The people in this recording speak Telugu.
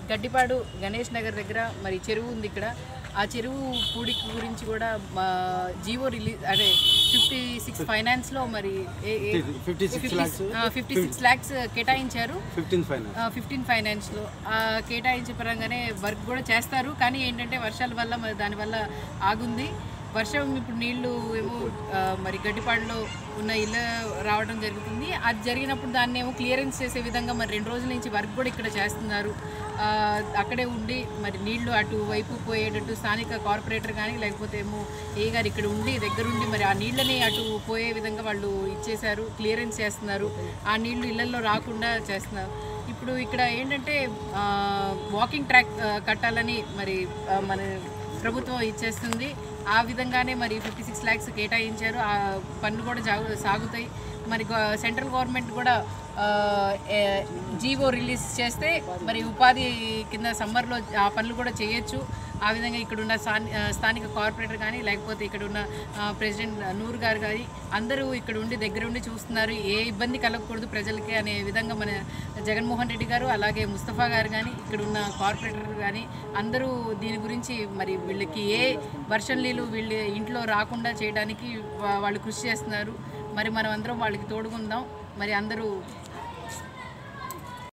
గడ్డిపాడు గణేష్ నగర్ దగ్గర మరి చెరువు ఉంది ఇక్కడ ఆ చెరువు పూడికి గురించి కూడా మా జీవో రిలీజ్ అదే ఫిఫ్టీ సిక్స్ ఫైనాన్స్లో మరి 56 lakhs. ఫిఫ్టీ సిక్స్ ల్యాక్స్ కేటాయించారు ఫిఫ్టీన్త్ ఫైనల్ ఫిఫ్టీన్ ఫైనాన్స్లో కేటాయించే పరంగానే వర్క్ కూడా చేస్తారు కానీ ఏంటంటే వర్షాల వల్ల మరి దానివల్ల ఆగుంది వర్షం ఇప్పుడు నీళ్లు ఏమో ఆ, మరి గడ్డిపాడులో ఉన్న ఇల్లు రావడం జరుగుతుంది అది జరిగినప్పుడు దాన్ని ఏమో క్లియరెన్స్ చేసే విధంగా మరి రెండు రోజుల నుంచి వర్క్ కూడా ఇక్కడ చేస్తున్నారు ఆ, అక్కడే ఉండి మరి నీళ్లు అటు వైపు పోయేటట్టు స్థానిక కార్పొరేటర్ కానీ లేకపోతే ఏమో ఏ గారు ఇక్కడ ఉండి దగ్గరుండి మరి ఆ నీళ్ళని అటు పోయే విధంగా వాళ్ళు ఇచ్చేశారు క్లియరెన్స్ చేస్తున్నారు ఆ నీళ్లు ఇళ్లలో రాకుండా చేస్తున్నారు ఇప్పుడు ఇక్కడ ఏంటంటే ఆ, వాకింగ్ ట్రాక్ ఆ, కట్టాలని మరి ఆ, మన ప్రభుత్వం ఇచ్చేస్తుంది ఆ విధంగానే మరి ఫిఫ్టీ సిక్స్ ల్యాక్స్ కేటాయించారు ఆ పనులు కూడా జాగు సాగుతాయి మరి గవ- సెంట్రల్ గవర్నమెంట్ కూడా ఆ, ఏ, జీవో రిలీజ్ చేస్తే మరి ఉపాధి కింద సమ్మర్లో ఆ పనులు కూడా చేయొచ్చు ఆ విధంగా ఇక్కడ ఉన్న స్థాని- ఆ, స్థానిక కార్పొరేటర్ కానీ లేకపోతే ఇక్కడ ఉన్న ఆ, ప్రెసిడెంట్ నూర్ గారు కానీ అందరూ ఇక్కడ ఉండి దగ్గర ఉండి చూస్తున్నారు ఏ ఇబ్బంది కలగకూడదు ప్రజలకి అనే విధంగా మన జగన్మోహన్ రెడ్డి గారు అలాగే ముస్తఫా గారు కానీ ఇక్కడ ఉన్న కార్పొరేటర్ కానీ అందరూ దీని గురించి మరి వీళ్ళకి ఏ వర్షం నీళ్ళు వీళ్ళ ఇంట్లో రాకుండా చేయడానికి వా- వాళ్ళు కృషి చేస్తున్నారు మరి మనం అందరం వాళ్ళకి తోడుకుందాం మరి అందరూ